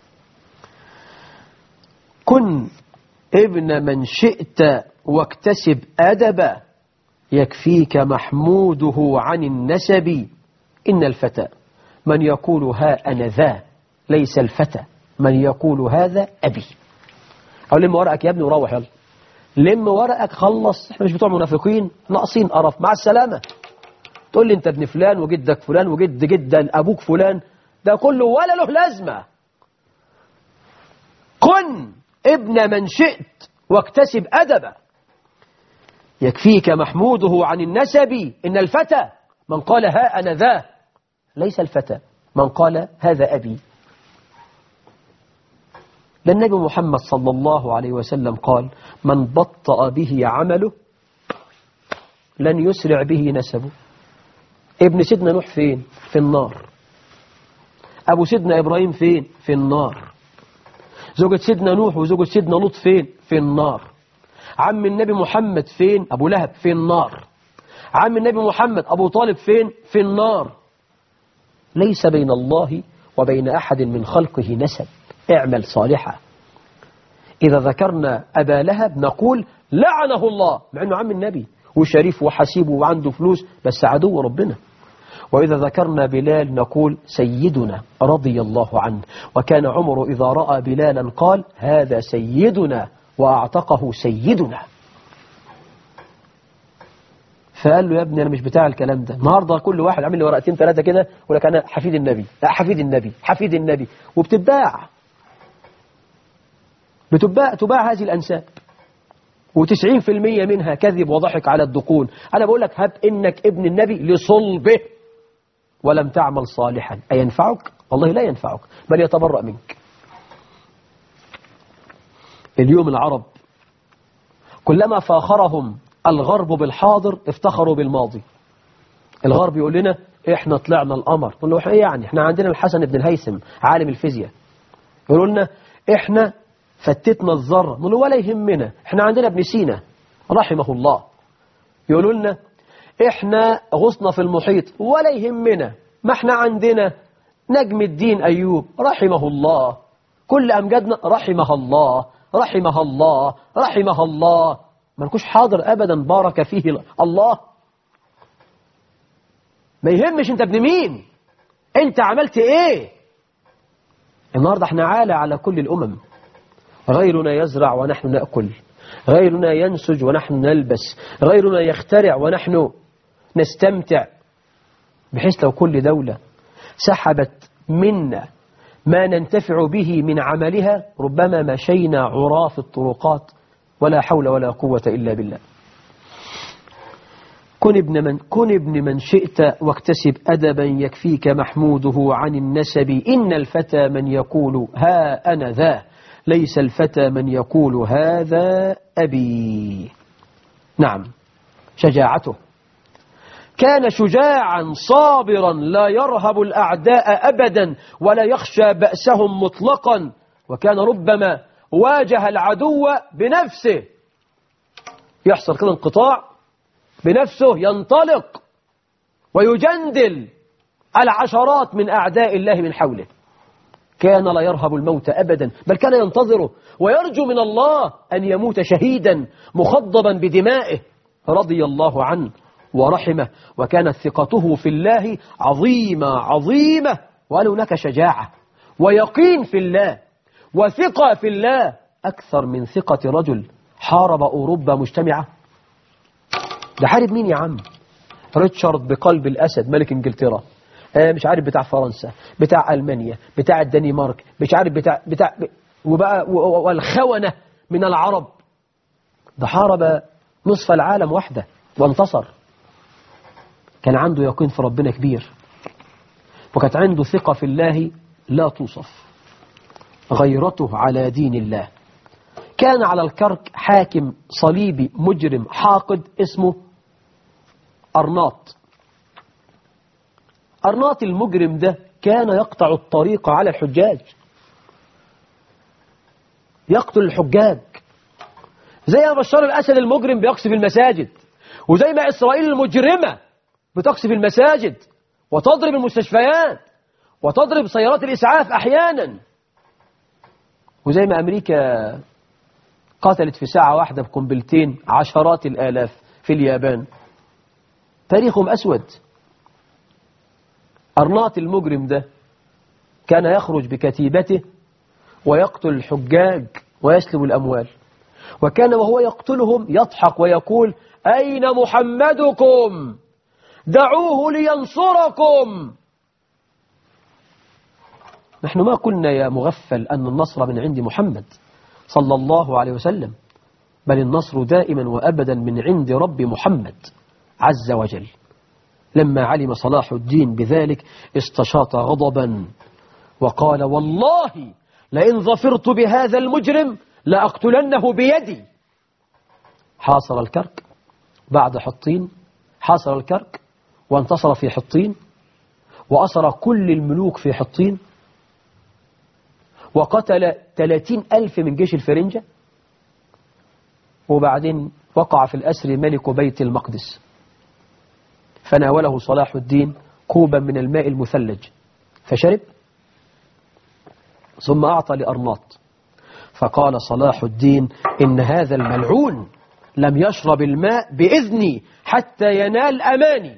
كن ابن من شئت واكتسب أدبا يكفيك محموده عن النسب إن الفتى من يقول ها أنا ذا ليس الفتى من يقول هذا أبي أو لم ورقك يا ابني وروح يلا لم ورقك خلص احنا مش بتوع منافقين ناقصين قرف مع السلامة تقول لي انت ابن فلان وجدك فلان وجد جدا أبوك فلان ده كله ولا له لازمة كن ابن من شئت واكتسب أدبا يكفيك محموده عن النسب إن الفتى من قال ها أنا ذا ليس الفتى من قال هذا أبي للنبي محمد صلى الله عليه وسلم قال من بطأ به عمله لن يسرع به نسبه ابن سيدنا نوح فين في النار أبو سيدنا إبراهيم فين في النار زوجة سيدنا نوح وزوجة سيدنا لوط فين في النار عم النبي محمد فين أبو لهب في النار عم النبي محمد أبو طالب فين في النار ليس بين الله وبين أحد من خلقه نسب اعمل صالحا إذا ذكرنا أبا لهب نقول لعنه الله مع أنه عم النبي وشريف وحسيب وعنده فلوس بس عدو ربنا وإذا ذكرنا بلال نقول سيدنا رضي الله عنه وكان عمر إذا رأى بلالا قال هذا سيدنا وأعتقه سيدنا فقال له يا ابني أنا مش بتاع الكلام ده النهاردة كل واحد عامل لي ورقتين ثلاثة كده يقول لك أنا حفيد النبي لا حفيد النبي حفيد النبي وبتتباع بتباع تباع هذه الأنساب وتسعين في المية منها كذب وضحك على الدقون أنا بقول لك هب إنك ابن النبي لصلبه ولم تعمل صالحا أينفعك؟ والله لا ينفعك بل يتبرأ منك اليوم العرب كلما فاخرهم الغرب بالحاضر افتخروا بالماضي الغرب يقول لنا احنا طلعنا القمر نقول له ايه يعني احنا عندنا الحسن بن الهيثم عالم الفيزياء يقولوا لنا احنا فتتنا الذره نقول له ولا يهمنا احنا عندنا ابن سينا رحمه الله يقولوا لنا احنا غصنا في المحيط ولا يهمنا ما احنا عندنا نجم الدين ايوب رحمه الله كل امجادنا رحمها الله رحمها الله رحمها الله ما نكونش حاضر ابدا بارك فيه الله ما يهمش انت ابن مين انت عملت ايه النهاردة احنا عالة على كل الأمم غيرنا يزرع ونحن نأكل غيرنا ينسج ونحن نلبس غيرنا يخترع ونحن نستمتع بحيث لو كل دولة سحبت منا ما ننتفع به من عملها ربما مشينا عراة في الطرقات ولا حول ولا قوة إلا بالله كن ابن من, كن ابن من شئت واكتسب أدبا يكفيك محموده عن النسب إن الفتى من يقول ها أنا ذا ليس الفتى من يقول هذا أبي نعم شجاعته كان شجاعا صابرا لا يرهب الأعداء أبدا ولا يخشى بأسهم مطلقا وكان ربما واجه العدو بنفسه يحصل كده انقطاع بنفسه ينطلق ويجندل العشرات من أعداء الله من حوله كان لا يرهب الموت أبدا بل كان ينتظره ويرجو من الله أن يموت شهيدا مخضبا بدمائه رضي الله عنه ورحمه وكانت ثقته في الله عظيمة عظيمة وقال هناك شجاعة ويقين في الله وثقة في الله أكثر من ثقة رجل حارب أوروبا مجتمعة ده حارب مين يا عم ريتشارد بقلب الأسد ملك إنجلترا آه مش عارف بتاع فرنسا بتاع ألمانيا بتاع الدنمارك مش عارف بتاع, بتاع وبقى والخونة من العرب ده حارب نصف العالم وحده وانتصر كان عنده يقين في ربنا كبير وكانت عنده ثقة في الله لا توصف غيرته على دين الله كان على الكرك حاكم صليبي مجرم حاقد اسمه أرناط أرناط المجرم ده كان يقطع الطريق على الحجاج يقتل الحجاج زي ما بشار الأسد المجرم بيقصف المساجد وزي ما إسرائيل المجرمة بتقصف المساجد وتضرب المستشفيات وتضرب سيارات الإسعاف أحيانا وزي ما أمريكا قتلت في ساعة واحدة بقنبلتين عشرات الآلاف في اليابان تاريخهم أسود أرناط المجرم ده كان يخرج بكتيبته ويقتل الحجاج ويسلب الأموال وكان وهو يقتلهم يضحك ويقول أين محمدكم دعوه لينصركم نحن ما قلنا يا مغفل أن النصر من عند محمد صلى الله عليه وسلم بل النصر دائما وأبدا من عند رب محمد عز وجل لما علم صلاح الدين بذلك استشاط غضبا وقال والله لئن ظفرت بهذا المجرم لأقتلنه بيدي حاصر الكرك بعد حطين حاصر الكرك وانتصر في حطين وأسر كل الملوك في حطين وقتل 30 ألف من جيش الفرنجة وبعدين وقع في الأسر ملك بيت المقدس فناوله صلاح الدين كوبا من الماء المثلج فشرب ثم أعطى لأرناط فقال صلاح الدين إن هذا الملعون لم يشرب الماء بإذني حتى ينال أماني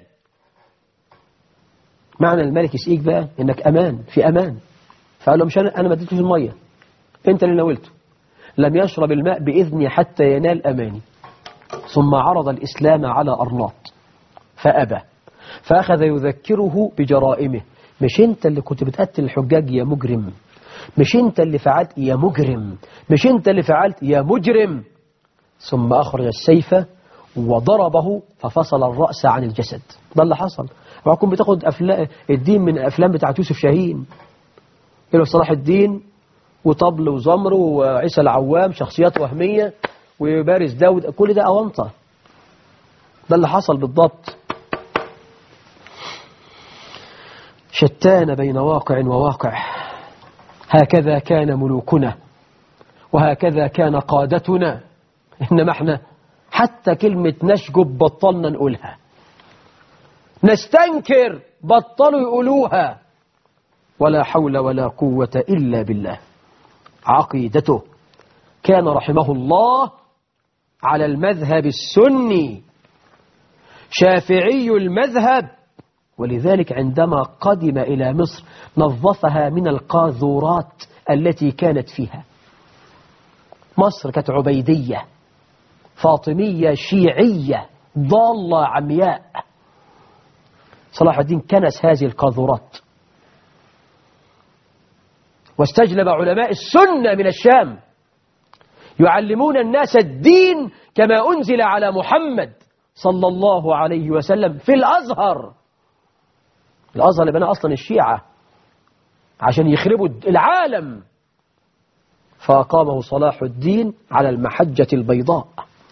معنى الملك يسقيك بقى إنك أمان في أمان فقال له مش أنا, أنا ما اديتوش المية أنت اللي ناولته لم يشرب الماء بإذني حتى ينال أماني ثم عرض الإسلام على أرناط فأبى فأخذ يذكره بجرائمه مش أنت اللي كنت بتقتل الحجاج يا مجرم مش أنت اللي فعلت يا مجرم مش أنت اللي فعلت يا مجرم ثم أخرج السيف وضربه ففصل الرأس عن الجسد ده اللي حصل وأكون بتاخد أفلام الدين من أفلام بتاعت يوسف شاهين له صلاح الدين وطبل وزمر وعيسى العوام شخصيات وهمية وبارز داود كل ده أونطة ده اللي حصل بالضبط شتان بين واقع وواقع هكذا كان ملوكنا وهكذا كان قادتنا إنما احنا حتى كلمة نشجب بطلنا نقولها نستنكر بطلوا يقولوها ولا حول ولا قوة إلا بالله عقيدته كان رحمه الله على المذهب السني شافعي المذهب ولذلك عندما قدم إلى مصر نظفها من القاذورات التي كانت فيها مصر كانت عبيدية فاطمية شيعية ضالة عمياء صلاح الدين كنس هذه القاذورات واستجلب علماء السنة من الشام يعلمون الناس الدين كما أنزل على محمد صلى الله عليه وسلم في الأزهر الأزهر اللي بنى أصلا الشيعة عشان يخربوا العالم فأقامه صلاح الدين على المحجة البيضاء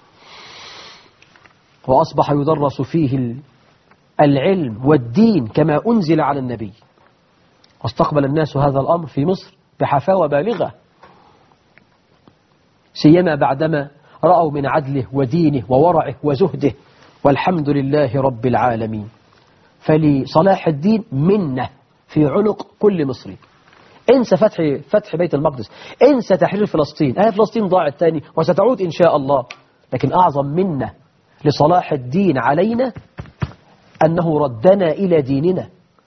وأصبح يدرس فيه العلم والدين كما أنزل على النبي واستقبل الناس هذا الأمر في مصر بحفاوة بالغة سيما بعدما رأوا من عدله ودينه وورعه وزهده والحمد لله رب العالمين فلصلاح الدين منة في عنق كل مصري انسى فتح فتح بيت المقدس انسى تحرير فلسطين آه فلسطين ضاعت تاني وستعود إن شاء الله لكن أعظم منة لصلاح الدين علينا أنه ردنا إلى ديننا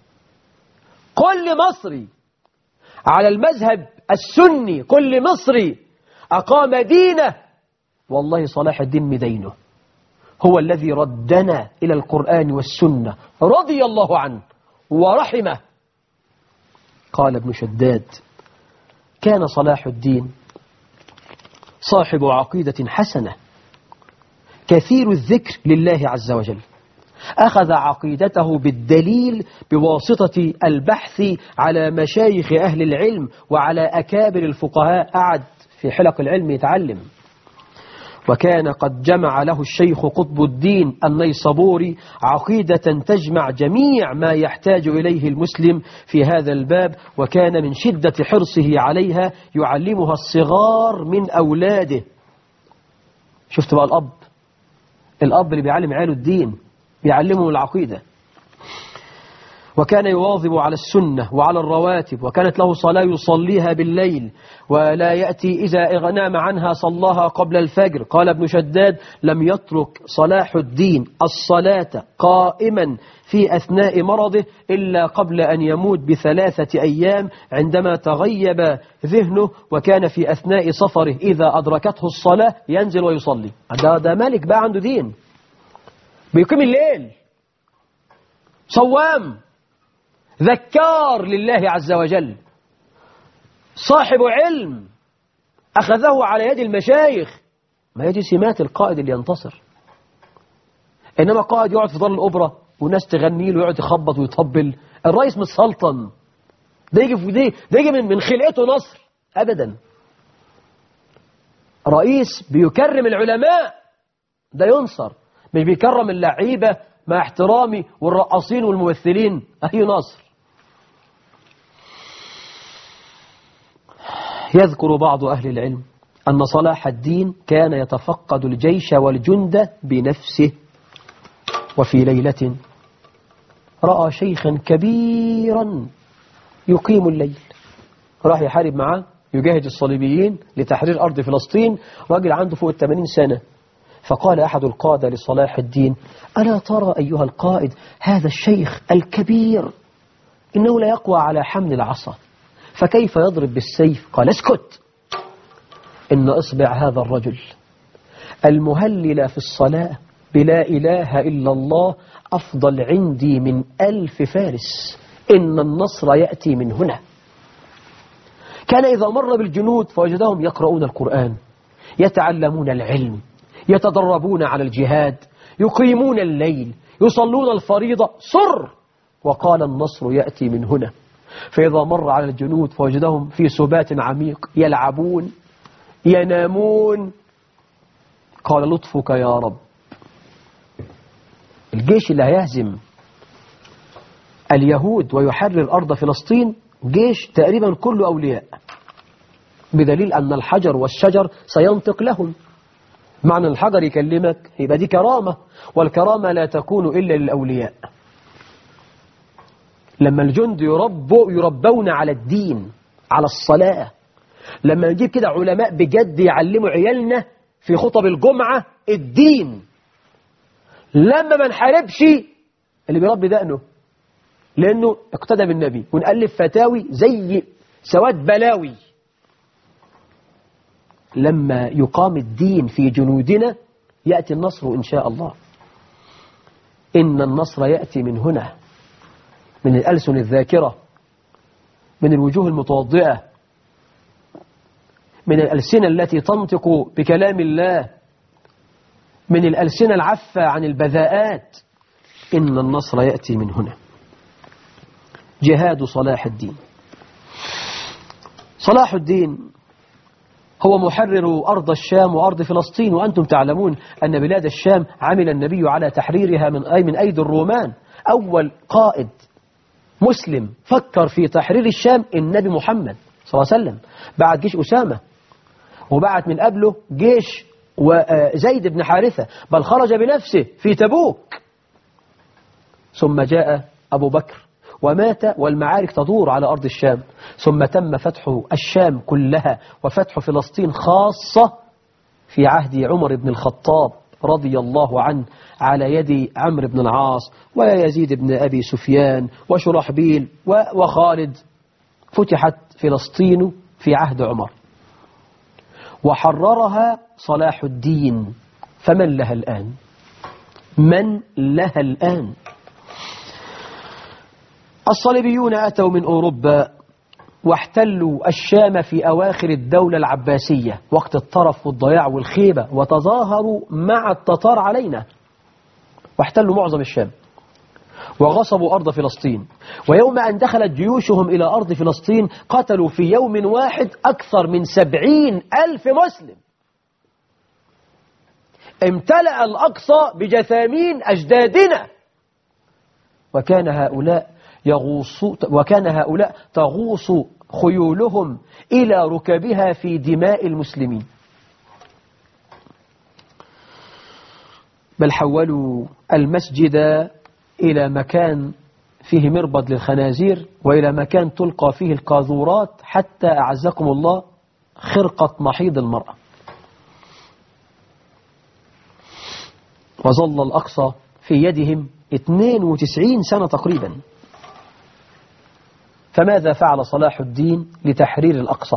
كل مصري على المذهب السني كل مصري أقام دينه والله صلاح الدين مدينه هو الذي ردنا إلى القرآن والسنة رضي الله عنه ورحمه قال ابن شداد كان صلاح الدين صاحب عقيدة حسنة كثير الذكر لله عز وجل أخذ عقيدته بالدليل بواسطة البحث على مشايخ أهل العلم وعلى أكابر الفقهاء قعد في حلق العلم يتعلم وكان قد جمع له الشيخ قطب الدين النيصبوري عقيدة تجمع جميع ما يحتاج إليه المسلم في هذا الباب وكان من شدة حرصه عليها يعلمها الصغار من أولاده شفت بقى الأب الأب اللي بيعلم عياله الدين بيعلمهم العقيدة وكان يواظب على السنة وعلى الرواتب وكانت له صلاة يصليها بالليل ولا يأتي إذا نام عنها صلاها قبل الفجر قال ابن شداد لم يترك صلاح الدين الصلاة قائما في أثناء مرضه إلا قبل أن يموت بثلاثة أيام عندما تغيب ذهنه وكان في أثناء سفره إذا أدركته الصلاة ينزل ويصلي ده, ده مالك بقى عنده دين بيقيم الليل صوام ذكار لله عز وجل صاحب علم أخذه على يد المشايخ ما يجي سمات القائد اللي ينتصر إنما قائد يقعد في دار الأوبرا والناس تغني له ويقعد يخبط ويطبل الرئيس مش سلطن ده يجي في دي ده يجي من من خلقته نصر أبدا رئيس بيكرم العلماء ده ينصر مش بيكرم اللعيبة مع احترامي والرقاصين والممثلين أي نصر يذكر بعض أهل العلم أن صلاح الدين كان يتفقد الجيش والجند بنفسه وفي ليلة رأى شيخا كبيرا يقيم الليل راح يحارب معاه يجاهد الصليبيين لتحرير أرض فلسطين راجل عنده فوق الثمانين سنة فقال أحد القادة لصلاح الدين ألا ترى أيها القائد هذا الشيخ الكبير إنه لا يقوى على حمل العصا فكيف يضرب بالسيف قال اسكت إن إصبع هذا الرجل المهلل في الصلاة بلا إله إلا الله أفضل عندي من ألف فارس إن النصر يأتي من هنا كان إذا مر بالجنود فوجدهم يقرؤون القرآن يتعلمون العلم يتدربون على الجهاد يقيمون الليل يصلون الفريضة سر وقال النصر يأتي من هنا فإذا مر على الجنود فوجدهم في سبات عميق يلعبون ينامون قال لطفك يا رب الجيش اللي هيهزم اليهود ويحرر أرض فلسطين جيش تقريبا كله أولياء بدليل أن الحجر والشجر سينطق لهم معنى الحجر يكلمك يبقى دي كرامة والكرامة لا تكون إلا للأولياء لما الجند يربوا يربون على الدين على الصلاة لما نجيب كده علماء بجد يعلموا عيالنا في خطب الجمعة الدين لما ما نحاربش اللي بيربي دقنه لأنه اقتدى بالنبي ونألف فتاوي زي سواد بلاوي لما يقام الدين في جنودنا يأتي النصر إن شاء الله إن النصر يأتي من هنا من الألسن الذاكرة من الوجوه المتوضئة من الألسنة التي تنطق بكلام الله من الألسنة العفة عن البذاءات إن النصر يأتي من هنا جهاد صلاح الدين صلاح الدين هو محرر أرض الشام وأرض فلسطين وأنتم تعلمون أن بلاد الشام عمل النبي على تحريرها من أي من أيدي الرومان أول قائد مسلم فكر في تحرير الشام النبي محمد صلى الله عليه وسلم بعد جيش أسامة وبعت من قبله جيش وزيد بن حارثة بل خرج بنفسه في تبوك ثم جاء أبو بكر ومات والمعارك تدور على أرض الشام ثم تم فتح الشام كلها وفتح فلسطين خاصة في عهد عمر بن الخطاب رضي الله عنه على يد عمرو بن العاص ويزيد بن أبي سفيان وشرحبيل وخالد فتحت فلسطين في عهد عمر وحررها صلاح الدين فمن لها الآن من لها الآن الصليبيون أتوا من أوروبا واحتلوا الشام في أواخر الدولة العباسية وقت الطرف والضياع والخيبة وتظاهروا مع التتار علينا واحتلوا معظم الشام وغصبوا أرض فلسطين ويوم أن دخلت جيوشهم إلى أرض فلسطين قتلوا في يوم واحد أكثر من سبعين ألف مسلم امتلأ الأقصى بجثامين أجدادنا وكان هؤلاء يغوص وكان هؤلاء تغوص خيولهم إلى ركبها في دماء المسلمين بل حولوا المسجد إلى مكان فيه مربض للخنازير وإلى مكان تلقى فيه القاذورات حتى أعزكم الله خرقة محيض المرأة وظل الأقصى في يدهم 92 سنة تقريبا فماذا فعل صلاح الدين لتحرير الأقصى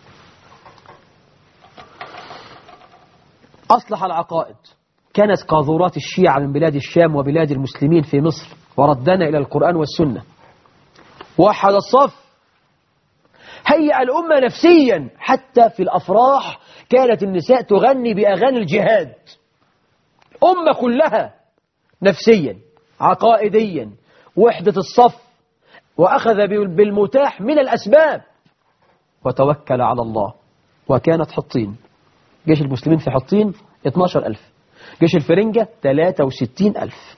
أصلح العقائد كانت قاذورات الشيعة من بلاد الشام وبلاد المسلمين في مصر وردنا إلى القرآن والسنة وحد الصف هيأ الأمة نفسيا حتى في الأفراح كانت النساء تغني بأغاني الجهاد أمة كلها نفسيا عقائديا وحدة الصف وأخذ بالمتاح من الأسباب وتوكل على الله وكانت حطين جيش المسلمين في حطين 12 ألف جيش الفرنجة 63 ألف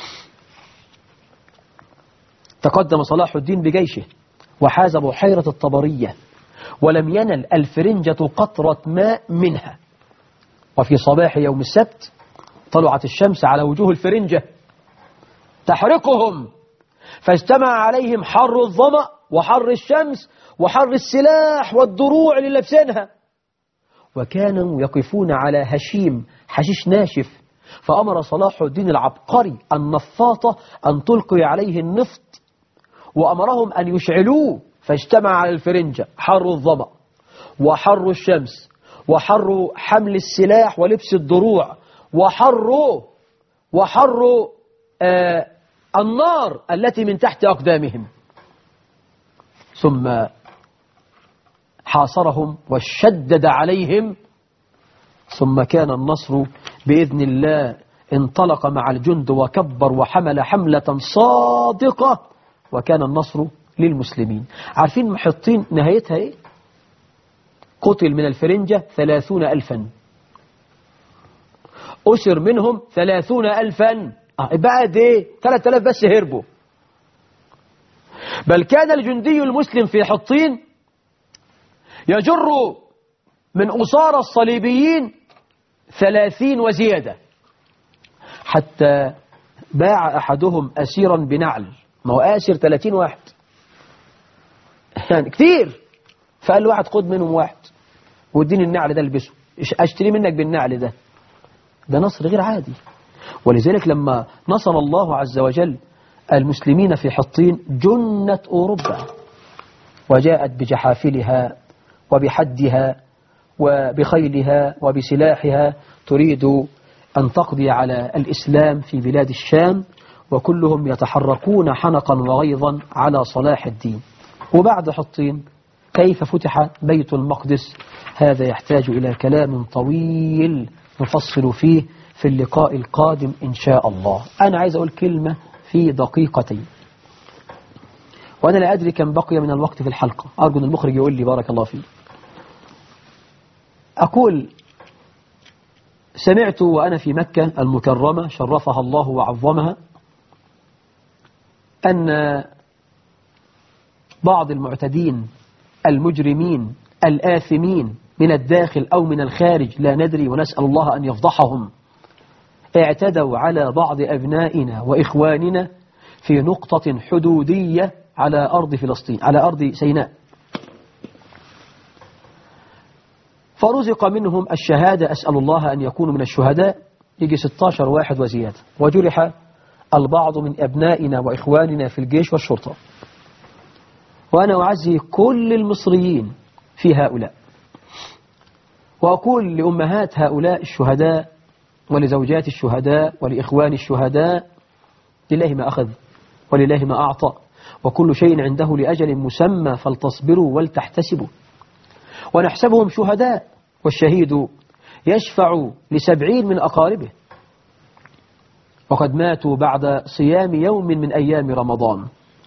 تقدم صلاح الدين بجيشه وحاز بحيرة الطبرية ولم ينل الفرنجة قطرة ماء منها وفي صباح يوم السبت طلعت الشمس على وجوه الفرنجة تحرقهم فاجتمع عليهم حر الظمأ وحر الشمس وحر السلاح والدروع اللي لابسينها وكانوا يقفون على هشيم حشيش ناشف فأمر صلاح الدين العبقري النفاطة أن تلقي عليه النفط وأمرهم أن يشعلوه فاجتمع على الفرنجة حر الظمأ وحر الشمس وحر حمل السلاح ولبس الدروع وحر وحر آه النار التي من تحت أقدامهم ثم حاصرهم وشدد عليهم ثم كان النصر بإذن الله انطلق مع الجند وكبر وحمل حملة صادقة وكان النصر للمسلمين عارفين محطين نهايتها ايه قتل من الفرنجة ثلاثون ألفا أسر منهم ثلاثون ألفا آه بعد ايه 3000 بس هربوا بل كان الجندي المسلم في حطين يجر من أسارى الصليبيين ثلاثين وزيادة حتى باع أحدهم أسيرا بنعل ما هو آسر ثلاثين واحد يعني كتير فقال له واحد خد منهم واحد واديني النعل ده البسه اشتري منك بالنعل ده ده نصر غير عادي ولذلك لما نصر الله عز وجل المسلمين في حطين جنة أوروبا وجاءت بجحافلها وبحدها وبخيلها وبسلاحها تريد أن تقضي على الإسلام في بلاد الشام وكلهم يتحركون حنقا وغيظا على صلاح الدين وبعد حطين كيف فتح بيت المقدس هذا يحتاج إلى كلام طويل نفصل فيه في اللقاء القادم إن شاء الله أنا عايز أقول كلمة في دقيقتين وأنا لا أدري كم بقي من الوقت في الحلقة أرجو أن المخرج يقول لي بارك الله فيه أقول سمعت وأنا في مكة المكرمة شرفها الله وعظمها أن بعض المعتدين المجرمين الآثمين من الداخل أو من الخارج لا ندري ونسأل الله أن يفضحهم اعتدوا على بعض أبنائنا وإخواننا في نقطة حدودية على أرض فلسطين على أرض سيناء فرزق منهم الشهادة أسأل الله أن يكونوا من الشهداء يجي 16 واحد وزيادة وجرح البعض من أبنائنا وإخواننا في الجيش والشرطة وأنا أعزي كل المصريين في هؤلاء وأقول لأمهات هؤلاء الشهداء ولزوجات الشهداء ولإخوان الشهداء لله ما أخذ ولله ما أعطى وكل شيء عنده لأجل مسمى فلتصبروا ولتحتسبوا ونحسبهم شهداء والشهيد يشفع لسبعين من أقاربه وقد ماتوا بعد صيام يوم من أيام رمضان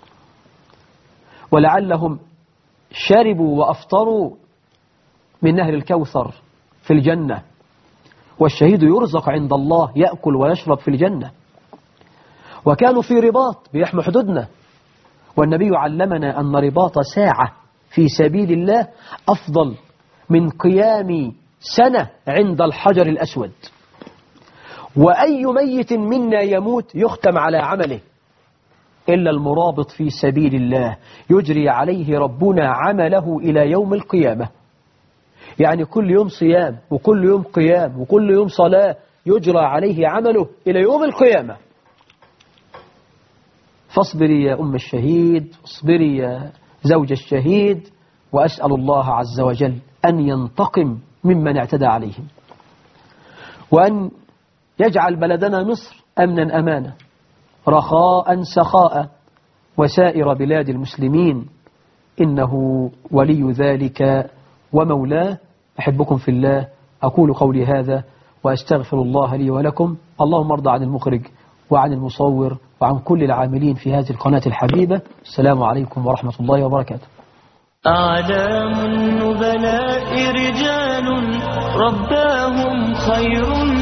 ولعلهم شربوا وأفطروا من نهر الكوثر في الجنة والشهيد يرزق عند الله يأكل ويشرب في الجنة وكانوا في رباط بيحموا حدودنا والنبي علمنا أن رباط ساعة في سبيل الله أفضل من قيام سنة عند الحجر الأسود وأي ميت منا يموت يختم على عمله إلا المرابط في سبيل الله يجري عليه ربنا عمله إلى يوم القيامة يعني كل يوم صيام وكل يوم قيام وكل يوم صلاة يجرى عليه عمله إلى يوم القيامة فاصبري يا أم الشهيد اصبري يا زوج الشهيد وأسأل الله عز وجل أن ينتقم ممن اعتدى عليهم وأن يجعل بلدنا مصر أمنا أمانا رخاء سخاء وسائر بلاد المسلمين إنه ولي ذلك ومولاه أحبكم في الله أقول قولي هذا وأستغفر الله لي ولكم اللهم ارضى عن المخرج وعن المصور وعن كل العاملين في هذه القناة الحبيبة السلام عليكم ورحمة الله وبركاته أعلام النبلاء رجال رباهم خير